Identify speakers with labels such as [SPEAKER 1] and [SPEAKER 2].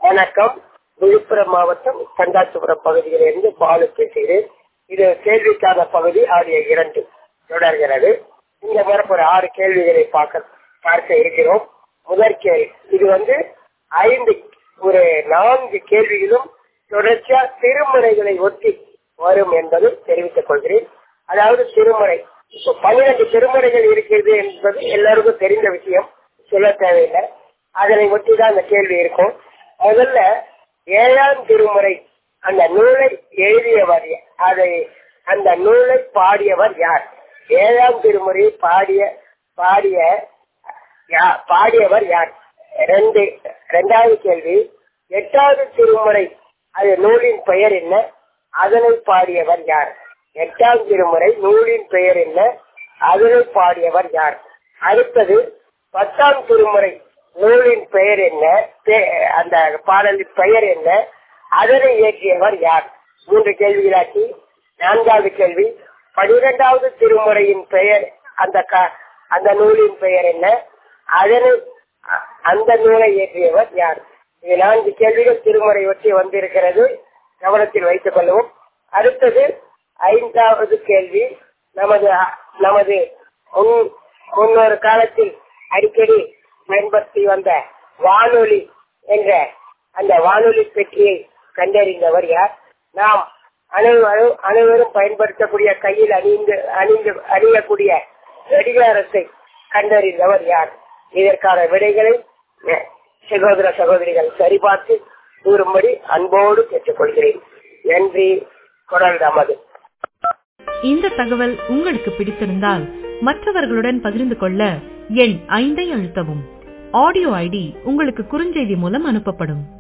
[SPEAKER 1] வணக்கம் விழுப்புரம் மாவட்டம் கண்டாசுபுரம் பகுதியிலிருந்து பாலு பேசுகிறேன் இது கேள்விக்கான பகுதி ஆடிய இரண்டு தொடர்கிறது இந்த மாதிரி ஒரு ஆறு கேள்விகளை பார்க்க பார்க்க இருக்கிறோம் முதற் கேள்வி இது வந்து ஐந்து ஒரு நான்கு கேள்விகளும் தொடர்ச்சியா திருமுறைகளை ஒட்டி வரும் என்பதை தெரிவித்துக் கொள்கிறேன் அதாவது திருமுறை இப்போ பன்னிரண்டு திருமுறைகள் இருக்கிறது என்பது எல்லாருக்கும் தெரிந்த விஷயம் சொல்ல தேவையில்லை அதனை ஒட்டி தான் அந்த கேள்வி இருக்கும் முதல்ல ஏழாம் திருமுறை அந்த நூலை எழுதியவர் அதை அந்த நூலை பாடியவர் யார் ஏழாம் திருமுறையை பாடிய பாடிய பாடியவர் யார் ரெண்டு இரண்டாவது கேள்வி எட்டாவது திருமுறை அது நூலின் பெயர் என்ன அதனை பாடியவர் யார் எட்டாம் திருமுறை நூலின் பெயர் என்ன அதனை பாடியவர் யார் அடுத்தது பத்தாம் திருமுறை நூலின் பெயர் என்ன அந்த பாடலின் பெயர் என்ன அதனை இயற்றியவர் யார் மூன்று கேள்விகளாக்கி நான்காவது கேள்வி பனிரெண்டாவது திருமுறையின் பெயர் அந்த அந்த நூலின் பெயர் என்ன அதனை அந்த நூலை இயற்றியவர் யார் இது நான்கு கேள்விகள் திருமுறை ஒட்டி வந்திருக்கிறது கவனத்தில் வைத்துக் கொள்ளவும் அடுத்தது ஐந்தாவது கேள்வி நமது நமது முன்னொரு காலத்தில் அடிக்கடி பயன்படுத்தி வந்த வானொலி என்ற அந்த வானொலி பெட்டியை கண்டறிந்தவர் யார் நாம் அனைவரும் அனைவரும் பயன்படுத்தக்கூடிய கையில் அணிந்து அணிந்து அணியக்கூடிய கடிகாரத்தை கண்டறிந்தவர் யார் இதற்கான விடைகளை சகோதர சகோதரிகள் சரிபார்த்து கூறும்படி அன்போடு கேட்டுக்கொள்கிறேன் நன்றி குரல் நமது
[SPEAKER 2] இந்த தகவல் உங்களுக்கு பிடித்திருந்தால் மற்றவர்களுடன் பகிர்ந்து கொள்ள எண் ஐந்தை அழுத்தவும் ஆடியோ ஐடி உங்களுக்கு குறுஞ்செய்தி மூலம் அனுப்பப்படும்